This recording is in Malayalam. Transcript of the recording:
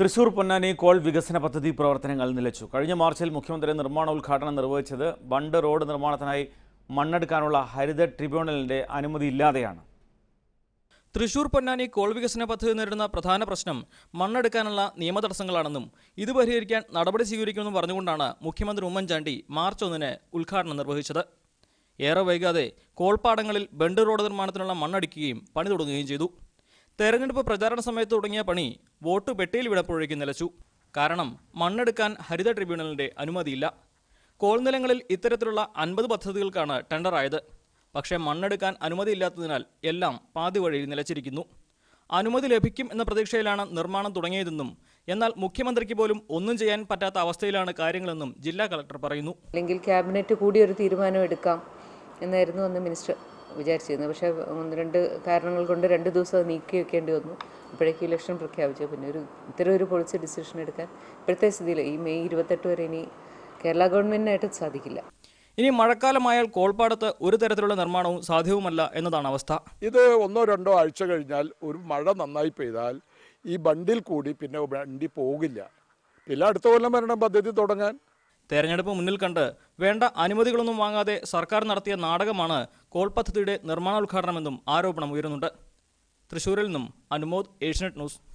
തൃശൂർ പൊന്നാനി കോൾ വികസന പദ്ധതി പ്രവർത്തനങ്ങൾ നിലച്ചു കഴിഞ്ഞ മാർച്ചിൽ മുഖ്യമന്ത്രി നിർമ്മാണോദ്ഘാടനം നിർവഹിച്ചത് ബണ്ട് റോഡ് നിർമ്മാണത്തിനായി മണ്ണെടുക്കാനുള്ള ഹരിത ട്രിബ്യൂണലിന്റെ അനുമതി ഇല്ലാതെയാണ് തൃശൂർ പൊന്നാനി കോൾ വികസന പദ്ധതി നേരിടുന്ന പ്രധാന പ്രശ്നം മണ്ണെടുക്കാനുള്ള നിയമ തടസ്സങ്ങളാണെന്നും ഇത് പരിഹരിക്കാൻ നടപടി സ്വീകരിക്കുമെന്നും പറഞ്ഞുകൊണ്ടാണ് മുഖ്യമന്ത്രി ഉമ്മൻചാണ്ടി മാർച്ച് ഒന്നിന് ഉദ്ഘാടനം നിർവഹിച്ചത് ഏറെ വൈകാതെ കോൾപ്പാടങ്ങളിൽ ബണ്ട് റോഡ് നിർമ്മാണത്തിനുള്ള മണ്ണടിക്കുകയും പണി തുടങ്ങുകയും ചെയ്തു തെരഞ്ഞെടുപ്പ് പ്രചാരണ സമയത്ത് തുടങ്ങിയ പണി വോട്ട് പെട്ടിയിൽ വിടപ്പോഴേക്കും നിലച്ചു കാരണം മണ്ണെടുക്കാൻ ഹരിത ട്രിബ്യൂണലിന്റെ അനുമതിയില്ല കോൾനിലങ്ങളിൽ ഇത്തരത്തിലുള്ള അൻപത് പദ്ധതികൾക്കാണ് ടെൻഡറായത് പക്ഷേ മണ്ണെടുക്കാൻ അനുമതിയില്ലാത്തതിനാൽ എല്ലാം പാതി വഴിയിൽ നിലച്ചിരിക്കുന്നു അനുമതി ലഭിക്കും എന്ന പ്രതീക്ഷയിലാണ് നിർമ്മാണം തുടങ്ങിയതെന്നും എന്നാൽ മുഖ്യമന്ത്രിക്ക് പോലും ഒന്നും ചെയ്യാൻ പറ്റാത്ത അവസ്ഥയിലാണ് കാര്യങ്ങളെന്നും ജില്ലാ കളക്ടർ പറയുന്നു അല്ലെങ്കിൽ ക്യാബിനറ്റ് കൂടി ഒരു തീരുമാനം എടുക്കാം എന്നായിരുന്നു അന്ന് മിനിസ്റ്റർ വിചാരിച്ചിരുന്നത് പക്ഷേ ഒന്ന് രണ്ട് കാരണങ്ങൾ കൊണ്ട് രണ്ട് ദിവസം അത് നീക്കി വെക്കേണ്ടി വന്നു അപ്പോഴേക്കും ഇലക്ഷൻ പ്രഖ്യാപിച്ചു പിന്നെ ഒരു ഇത്തരം ഒരു പോളിസി ഡിസിഷൻ എടുക്കാൻ ഇപ്പോഴത്തെ സ്ഥിതിയിൽ ഈ മെയ് ഇരുപത്തെട്ട് വരെ ഇനി കേരള ഗവൺമെൻറ്റിനായിട്ട് സാധിക്കില്ല ഇനി മഴക്കാലമായാൽ കോൾപ്പാടത്ത് ഒരു തരത്തിലുള്ള നിർമ്മാണവും സാധ്യവുമല്ല എന്നതാണ് അവസ്ഥ ഇത് ഒന്നോ രണ്ടോ ആഴ്ച കഴിഞ്ഞാൽ ഒരു മഴ നന്നായി പെയ്താൽ ഈ ബണ്ടിൽ കൂടി പിന്നെ വണ്ടി പോകില്ല പിന്നെ അടുത്ത കൊല്ലം വരണം പദ്ധതി തുടങ്ങാൻ തെരഞ്ഞെടുപ്പ് മുന്നിൽ കണ്ട് വേണ്ട അനുമതികളൊന്നും വാങ്ങാതെ സർക്കാർ നടത്തിയ നാടകമാണ് കോൾ പദ്ധതിയുടെ നിർമ്മാണോദ്ഘാടനമെന്നും ആരോപണം ഉയരുന്നുണ്ട് തൃശൂരിൽ നിന്നും അനുമോദ് ഏഷ്യനെറ്റ് ന്യൂസ്